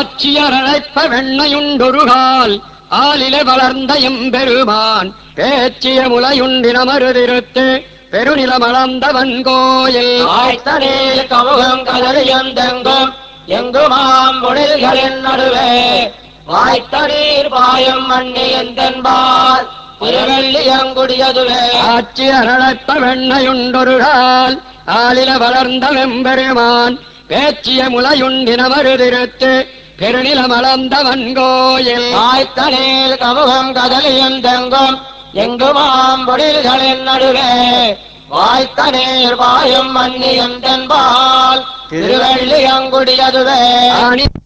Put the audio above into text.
ஆட்சியரழைப்ப வெண்ணையுண்டொருகால் ஆலில வளர்ந்த எம்பெருமான் பேச்சிய முலையுண்டின மருதிருத்து பெருநிலம் அளந்தவன் கோயில் ஆய்த்தனில் கமுகம் கதறியந்தெங்கும் எங்குமாம் பொழில்களின் நடுவே வாய்த்தனீர் பாயும் மண்ணி எந்தென்பால் திருவெள்ளியங்குடியதுவே ஆட்சியரழைப்ப வெண்ணையுண்டொருகால் ஆலில வளர்ந்த வெம்பெருமான் பேச்சிய முலையுண்டின மருதிருத்து பெருநிலம் அளந்தவன் கோயில் ஆய்த்தனில் கமுகம் கதறியந்தெங்கும் எங்குமாம் பொழில்களின் நடுவே வாய்த்தனீர் பாயும் மண்ணி எந்தென்பால் திருவெள்ளியங்குடியதுவே ஆணி